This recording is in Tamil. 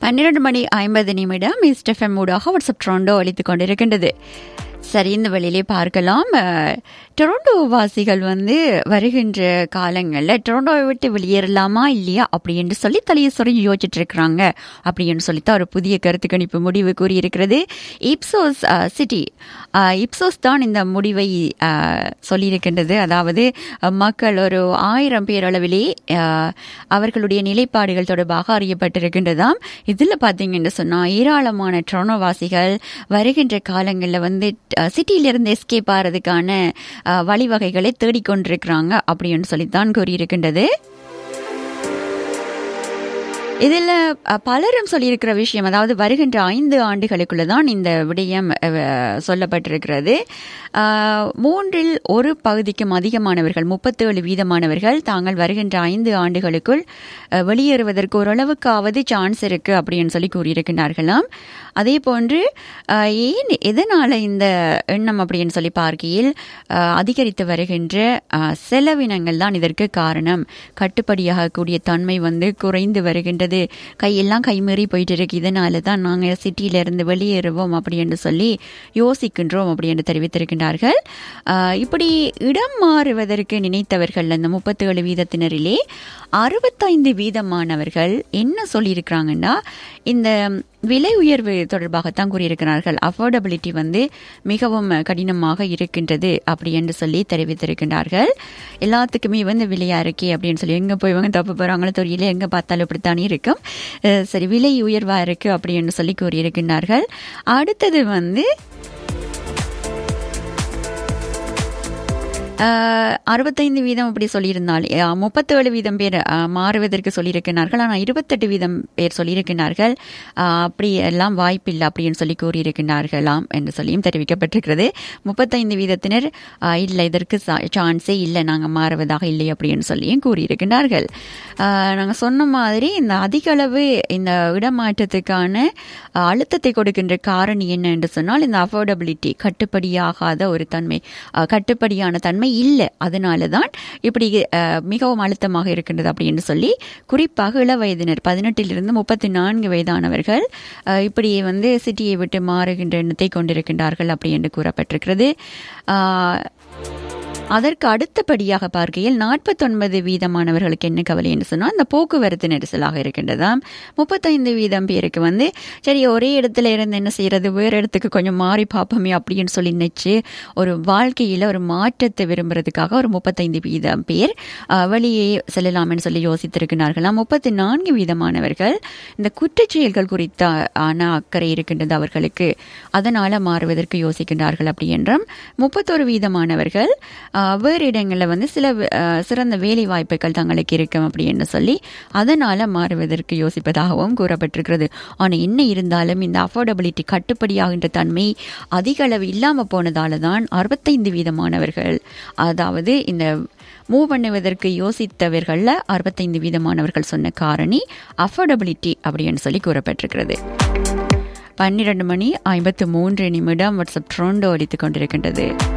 பன்னிரண்டு மணி ஐம்பது நிமிடம் இஸ்டெஃபம் ஊடாக வாட்ஸ்அப் ட்ரோண்டோ அளித்துக் கொண்டிருக்கின்றது சரி இந்த வழியிலே பார்க்கலாம் அஹ், டொரண்டோ வாசிகள் வந்து வருகின்ற காலங்களில் டொரண்டோவை விட்டு வெளியேறலாமா இல்லையா அப்படின்னு சொல்லி தலையை சொறி யோசிச்சுட்டு இருக்கிறாங்க அப்படின்னு சொல்லித்தான் ஒரு புதிய கருத்து கணிப்பு முடிவு கூறியிருக்கிறது இப்சோஸ் அஹ், சிட்டி அஹ், இப்சோஸ் தான் இந்த முடிவை அஹ், சொல்லியிருக்கின்றது அதாவது அஹ், மக்கள் ஒரு ஆயிரம் பேர் அளவிலே அஹ், அவர்களுடைய நிலைப்பாடுகள் தொடர்பாக அறியப்பட்டிருக்கின்றதாம் இதில் பார்த்தீங்கன்னு சொன்னால் ஏராளமான டொரண்டோவாசிகள் வருகின்ற காலங்களில் வந்து சிட்டியிலிருந்து எஸ்கேப் ஆகிறதுக்கான அஹ், வழிவகைகளை தேடிக்கொண்டிருக்கிறாங்க அப்படின்னு சொல்லித்தான் கூறியிருக்கின்றது இதில் அஹ், பலரும் சொல்லியிருக்கிற விஷயம் அதாவது வருகின்ற ஐந்து ஆண்டுகளுக்குள்ள தான் இந்த விடயம் அஹ், சொல்லப்பட்டிருக்கிறது அஹ், மூன்றில் ஒரு பகுதிக்கும் அதிகமானவர்கள் முப்பத்தேழு வீதமானவர்கள் தாங்கள் வருகின்ற ஐந்து ஆண்டுகளுக்குள் அஹ், வெளியேறுவதற்கு ஓரளவுக்காவது சான்ஸ் இருக்கு அப்படின்னு சொல்லி கூறியிருக்கிறார்களாம் அதே போன்று அஹ், ஏன் எதனால இந்த எண்ணம் அப்படின்னு சொல்லி பார்க்கையில் அஹ், அதிகரித்து வருகின்ற அஹ், செலவினங்கள் தான் இதற்கு காரணம் கட்டுப்படியாகக்கூடிய தன்மை வந்து குறைந்து வருகின்றது கையெல்லாம் கைமீறி போயிட்டு இருக்கு இதனால தான் நாங்கள் சிட்டியில இருந்து வெளியேறுவோம் அப்படின்னு சொல்லி யோசிக்கின்றோம் அப்படின்னு தெரிவித்திருக்கின்றார்கள் அஹ், இப்படி இடம் மாறுவதற்கு நினைத்தவர்கள் அந்த முப்பத்தேழு வீதத்தினரிலே அறுபத்தைந்து வீதமானவர்கள் என்ன சொல்லியிருக்கிறாங்கன்னா இந்த விலை உயர்வு தொடர்பாகத்தான் கூறியிருக்கிறார்கள் அஃபோர்டபிலிட்டி வந்து மிகவும் கடினமாக இருக்கின்றது அப்படி என்று சொல்லி தெரிவித்திருக்கின்றார்கள் எல்லாத்துக்குமே வந்து விலையா இருக்கே அப்படின்னு சொல்லி எங்கே போய் இவங்க தப்பு போகிறாங்களோ தெரியல எங்கே பார்த்தாலும் இப்படித்தானே இருக்கும் அஹ் சரி விலை உயர்வா இருக்கு அப்படின்னு சொல்லி கூறியிருக்கின்றார்கள் அடுத்தது வந்து அஹ், அறுபத்தைந்து வீதம் அப்படி சொல்லியிருந்தால் அஹ், முப்பத்தேழு வீதம் பேர் அஹ், மாறுவதற்கு சொல்லியிருக்கிறார்கள் ஆனால் இருபத்தெட்டு வீதம் பேர் சொல்லியிருக்கிறார்கள் அஹ், அப்படி எல்லாம் வாய்ப்பில்லை அப்படின்னு சொல்லி கூறியிருக்கிறார்களாம் என்று சொல்லியும் தெரிவிக்கப்பட்டிருக்கிறது முப்பத்தைந்து வீதத்தினர் அஹ், இல்லை இதற்கு சான்ஸே இல்லை நாங்கள் மாறுவதாக இல்லை அப்படின்னு சொல்லியும் கூறியிருக்கிறார்கள் நாங்கள் சொன்ன மாதிரி இந்த அதிக அளவு இந்த இடமாற்றத்துக்கான அஹ், அழுத்தத்தை கொடுக்கின்ற காரணி என்ன என்று சொன்னால் இந்த அஃபோர்டபிலிட்டி கட்டுப்படியாகாத ஒரு தன்மை அஹ், கட்டுப்படியான தன்மை இல்லை அதனால தான் இப்படி அஹ், மிகவும் அழுத்தமாக இருக்கின்றது அப்படின்னு சொல்லி குறிப்பாக இள வயதினர் பதினெட்டிலிருந்து முப்பத்தி நான்கு வயதானவர்கள் அஹ், இப்படி வந்து சிட்டியை விட்டு மாறுகின்ற எண்ணத்தை கொண்டிருக்கின்றார்கள் அப்படி என்று கூறப்பட்டிருக்கிறது அஹ், அதற்கு அடுத்தபடியாக பார்க்கையில் நாற்பத்தொன்பது வீதமானவர்களுக்கு என்ன கவலை என்று சொன்னால் அந்த போக்குவரத்து நெரிசலாக இருக்கின்றதாம் முப்பத்தைந்து வீதம் பேருக்கு வந்து சரி ஒரே இடத்துல இருந்து என்ன செய்யறது வேறு இடத்துக்கு கொஞ்சம் மாறி பார்ப்போமே அப்படின்னு சொல்லி நினைச்சு ஒரு வாழ்க்கையில் ஒரு மாற்றத்தை விரும்புறதுக்காக ஒரு முப்பத்தைந்து வீதம் பேர் அஹ், வெளியே செல்லலாம்னு சொல்லி யோசித்திருக்கிறார்களாம் முப்பத்தி நான்கு வீதமானவர்கள் இந்த குற்றச்செயல்கள் குறித்த ஆன அக்கறை இருக்கின்றது அவர்களுக்கு அதனால மாறுவதற்கு யோசிக்கின்றார்கள் அப்படி என்றும் முப்பத்தொரு வீதமானவர்கள் ஆஹ், வேறு இடங்களில் வந்து சில ஆஹ், சிறந்த வேலை வாய்ப்புகள் தங்களுக்கு இருக்கும் அப்படின்னு சொல்லி அதனால மாறுவதற்கு யோசிப்பதாகவும் கூறப்பட்டிருக்கிறது ஆனால் என்ன இருந்தாலும் இந்த அஃபோர்டபிலிட்டி கட்டுப்படியாகின்ற தன்மை அதிக அளவு இல்லாமல் போனதால தான் அறுபத்தைந்து வீதமானவர்கள் அதாவது இந்த மூவ் பண்ணுவதற்கு யோசித்தவர்களில் அறுபத்தைந்து வீதமானவர்கள் சொன்ன காரணி அஃபோர்டபிலிட்டி அப்படின்னு சொல்லி கூறப்பட்டிருக்கிறது பன்னிரண்டு மணி ஐம்பத்து மூன்று நிமிடம் வாட்ஸ்அப் ட்ரோண்டோ அளித்துக் கொண்டிருக்கின்றது